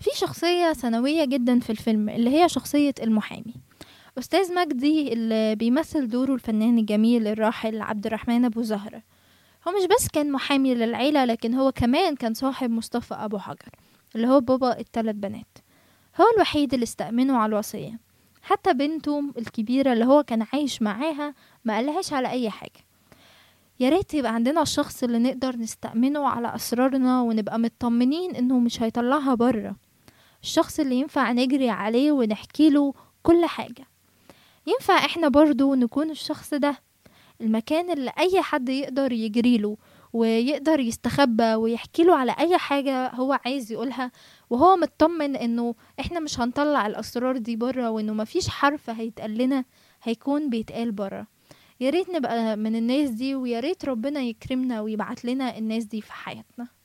في شخصية ثانوية جدا في الفيلم اللي هي شخصية المحامي أستاذ مجدي اللي بيمثل دوره الفنان الجميل الراحل عبد الرحمن أبو زهرة هو مش بس كان محامي للعيلة لكن هو كمان كان صاحب مصطفى أبو حجر اللي هو بابا التلات بنات هو الوحيد اللي استأمنه على الوصية حتى بنته الكبيرة اللي هو كان عايش معاها ما قالهاش على أي حاجة يا ريت يبقى عندنا الشخص اللي نقدر نستأمنه على أسرارنا ونبقى مطمنين إنه مش هيطلعها بره الشخص اللي ينفع نجري عليه ونحكي له كل حاجة ينفع احنا برضو نكون الشخص ده المكان اللي أي حد يقدر يجريله ويقدر يستخبى ويحكي له على أي حاجة هو عايز يقولها وهو مطمن إنه إحنا مش هنطلع الأسرار دي بره وإنه مفيش حرف هيتقال لنا هيكون بيتقال بره يا ريت نبقى من الناس دي ويا ريت ربنا يكرمنا ويبعت لنا الناس دي في حياتنا